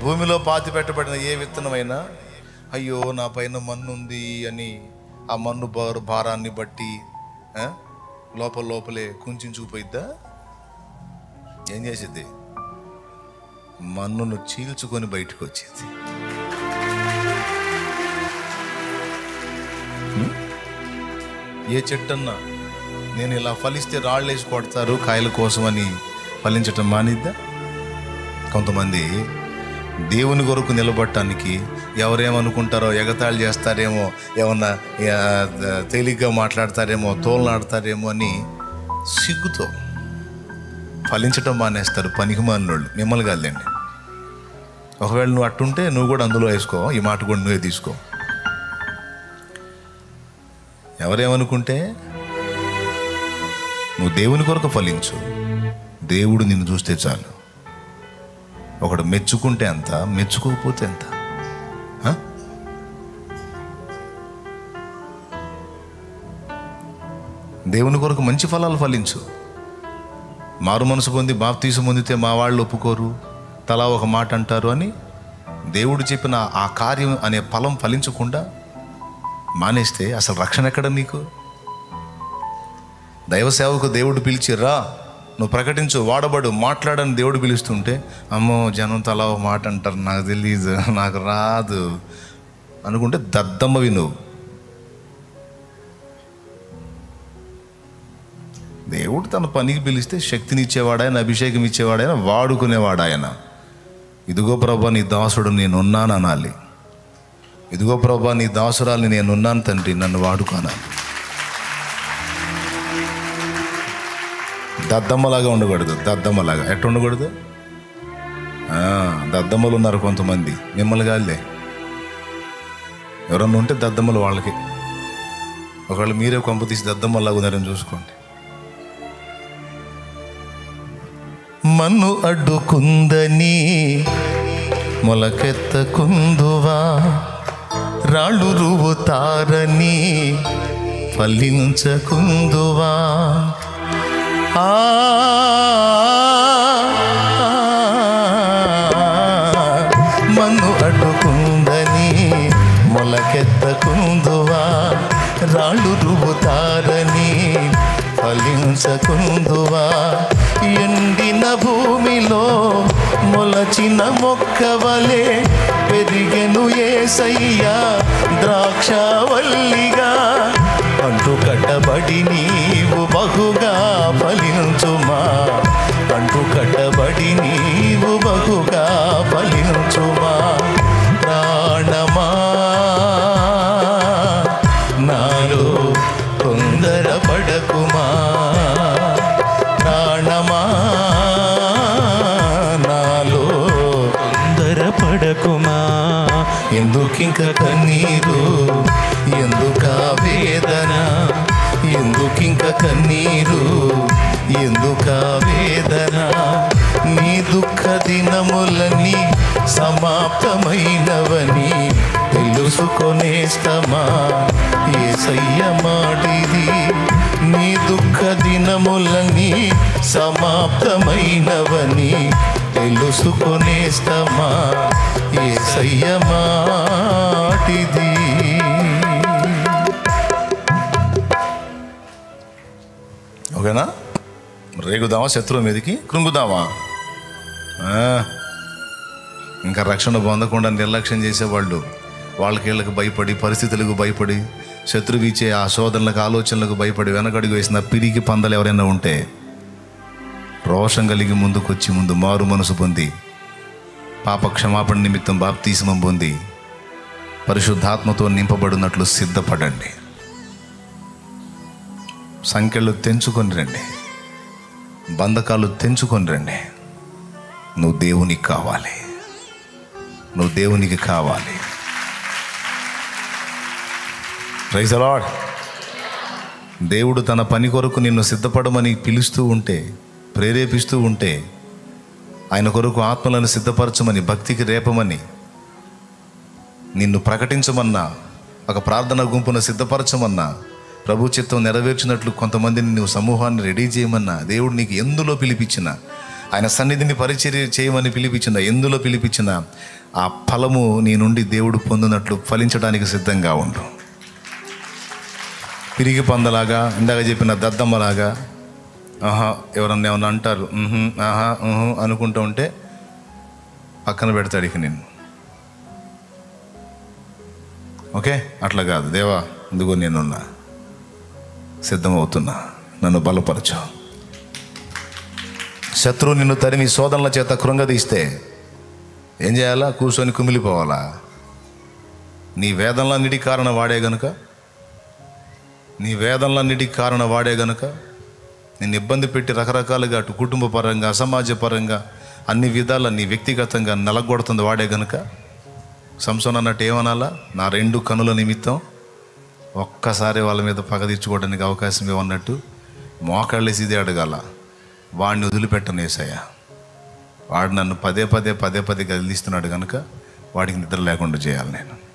భూమిలో పాతి పెట్టబడిన ఏ విత్తనమైనా అయ్యో నా పైన మన్ను ఉంది అని ఆ మన్ను భార భారాన్ని బట్టి ఆ, లోపల లోపలే కుంచుకుపోయిద్దా ఏం చేసిద్ది మన్నును చీల్చుకొని బయటకు వచ్చింది ఏ చెట్టన్నా నేను ఇలా ఫలిస్తే రాళ్ళు వేసి కొడతారు కాయల కోసమని ఫలించటం మానిద్దా కొంతమంది దేవుని కొరకు నిలబడటానికి ఎవరేమనుకుంటారో ఎగతాళి చేస్తారేమో ఏమన్నా ఆ, తేలిగ్గా మాట్లాడతారేమో తోలనాడతారేమో అని సిగ్గుతో ఫలించటం మానేస్తారు పనికి మాలినోళ్ళు మిమ్మల్ని కాదులేండి ఒకవేళ నువ్వు అట్టుంటే నువ్వు కూడా అందులో వేసుకో ఈ మాట కూడా నువ్వే తీసుకో ఎవరేమనుకుంటే నువ్వు దేవుని కొరకు ఫలించు దేవుడు నిన్ను చూస్తే చాలు ఒకడు మెచ్చుకుంటే ఎంత మెచ్చుకోకపోతే ఎంత ఆ? దేవుని కొరకు మంచి ఫలాలు ఫలించు మారు మనసు పొంది బాప్తీసు పొందితే మా వాళ్ళు ఒప్పుకోరు తలా ఒక మాట అంటారు అని దేవుడు చెప్పిన ఆ కార్యం అనే ఫలం ఫలించకుండా మానేస్తే అసలు రక్షణ ఎక్కడ నీకు దైవ సేవకు దేవుడు పిలిచి రా నువ్వు ప్రకటించు వాడబడు మాట్లాడని దేవుడు పిలుస్తుంటే అమ్మో జనం తలా ఒక మాట అంటారు నాకు తెలియదు నాకు రాదు అనుకుంటే దద్దమ్మవి నువ్వు దేవుడు తన పనికి పిలిస్తే శక్తిని ఇచ్చేవాడాయన అభిషేకం ఇచ్చేవాడాయన వాడుకునేవాడాయన ఇదిగో ప్రభా నీ దాసుడు నేనున్నాను అనాలి ఇదిగో ప్రభా నీ దాసురాల్ని నేనున్నాను తండ్రి నన్ను వాడుకోనాలి దద్దమ్మలాగా ఉండకూడదు దద్దమ్మలాగా ఎట్ట ఉండకూడదు ఆ, దద్దమ్మలు ఉన్నారు కొంతమంది మిమ్మల్ని కాదులే ఎవరన్నా ఉంటే దద్దమ్మలు వాళ్ళకి ఒకవేళ మీరే కొంప తీసి దద్దమ్మలాగా ఉన్నారని చూసుకోండి మన్ను అడ్డుకుందని మొలకెత్తకుందువా రాళ్ళు రువుతారని ఫలించకుందువా ఆ మన్ను అడ్డుకుందని మొలకెత్తకుందువా రాళ్ళు రువుతారని ఫలించకుందువా ఎండిన భూమిలో మొలచిన మొక్కవలే పెరిగెను ఏసయ్యా ద్రాక్షవల్లిగా అంటు కట్టబడి నీవు బహుగా ఫలించుమా అంటు కట్టబడి నీవు బహుగా ఫలించుమా ప్రాణమా నాలో తొందర పడకుమా ప్రాణమా నాలో తొందరపడకుమా ఎందుకింక కన్నీరు ఎందుక వేదన ఎందుకింక కన్నీరు ఎందుక వేదన నీ దుఃఖ దినములని సమాప్తమైనవని తెలుసుకొనేస్తమా ఏసయ్య మాటిది నీ దుఃఖ దినములని సమాప్తమైనవని తెలుసుకొనేస్తమా ఏసయ్య మాటిది ఓకేనా రేగుదామా శత్రువు మీదకి కృంగుదామా ఆ, ఇంకా రక్షణ పొందకుండా నిర్లక్ష్యం చేసేవాళ్ళు వాళ్ళకి వీళ్ళకి భయపడి పరిస్థితులకు భయపడి శత్రువు ఇచ్చే ఆ శోధనలకు ఆలోచనలకు భయపడి వెనకడుగు వేసిన పిరికి పందలు ఎవరైనా ఉంటే రోషం కలిగి ముందుకొచ్చి ముందు మారు మనసు పొంది పాప క్షమాపణ నిమిత్తం బాప్తీసమం పొంది పరిశుద్ధాత్మతో నింపబడినట్లు సిద్ధపడండి సంఖ్యలు తెంచుకొని రండి బంధకాలు తెంచుకొని రండి నువ్వు దేవునికి కావాలి నువ్వు దేవునికి కావాలి రైజ్ అలాడ్ దేవుడు తన పని కొరకు నిన్ను సిద్ధపడమని పిలుస్తూ ఉంటే ప్రేరేపిస్తూ ఉంటే ఆయన కొరకు ఆత్మలను సిద్ధపరచమని భక్తికి రేపమని నిన్ను ప్రకటించమన్నా ఒక ప్రార్థన గుంపును సిద్ధపరచమన్నా ప్రభు చిత్తం నెరవేర్చినట్లు కొంతమందిని నువ్వు సమూహాన్ని రెడీ చేయమన్నా దేవుడు నీకు ఎందులో పిలిపించిన ఆయన సన్నిధిని పరిచర్య చేయమని పిలిపించిన ఎందులో పిలిపించిన ఆ ఫలము నీ నుండి దేవుడు పొందినట్లు ఫలించడానికి సిద్ధంగా ఉండు పిరిగి పందలాగా ఇందాక చెప్పిన దద్దమ్మలాగా ఆహా ఎవరన్నా ఏమన్నా అంటారు "ఉహు, ఆహా ఉహు" అనుకుంటూ ఉంటే పక్కన పెడతాడు ఇక నిన్ను ఓకే అట్లా కాదు దేవా ఇందుకో నేనున్నా సిద్ధమవుతున్నా నన్ను బలపరచు శత్రువు నిన్ను తరిమి శోధనల చేత కృంగదీస్తే ఏం చేయాలా కూర్చొని కుమిలిపోవాలా నీ వేదనలన్నిటికి కారణం వాడే గనుక నీ వేదనలన్నిటికి కారణం వాడే గనుక నిన్ను ఇబ్బంది పెట్టి రకరకాలుగా అటు కుటుంబ పరంగా సమాజ పరంగా అన్ని విధాల నీ వ్యక్తిగతంగా నలగొడుతుంది వాడే గనుక సంసోన్ అన్నట్టు ఏమనాలా నా రెండు కనుల నిమిత్తం ఒక్కసారి వాళ్ళ మీద పగ తీర్చుకోవడానికి అవకాశం ఇవ్వన్నట్టు మోకాళ్ళేసి ఇదే అడగాల వాడిని వదిలిపెట్టనేసయ్యా వాడు నన్ను పదే పదే పదే పదే కదిలిస్తున్నాడు కనుక వాడికి నిద్ర లేకుండా చేయాలి నేను